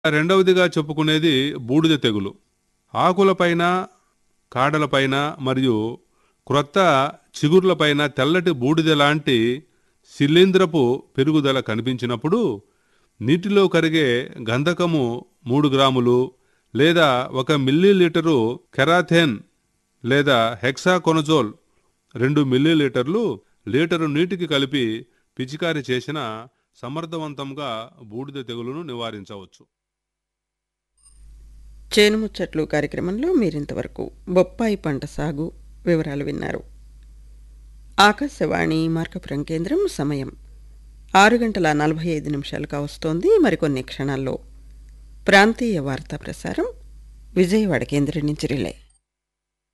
రెండవదిగా చెప్పుకునేది బూడిద తెగులు ఆకులపైన కాడలపైన మరియు క్రొత్త చిగుర్లపైన తెల్లటి బూడిద లాంటి శిలీంద్రపు పెరుగుదల కనిపించినప్పుడు నీటిలో కరిగే గంధకము మూడు గ్రాములు లేదా ఒక మిల్లీలీటరు కెరాథేన్ లేదా హెక్సాకొనజోల్ రెండు మిల్లీలీటర్లు లీటరు నీటికి కలిపి పిచికారి చేసిన సమర్థవంతంగా బూడిద తెగులును నివారించవచ్చు చేనుముచ్చట్లు కార్యక్రమంలో మీరింతవరకు బొప్పాయి పంట సాగు వివరాలు విన్నారు ఆకాశవాణి మార్కపురం కేంద్రం సమయం ఆరు గంటల నలభై ఐదు నిమిషాలుగా వస్తోంది మరికొన్ని క్షణాల్లో ప్రాంతీయ వార్తా ప్రసారం విజయవాడ కేంద్రం నుంచి రిలే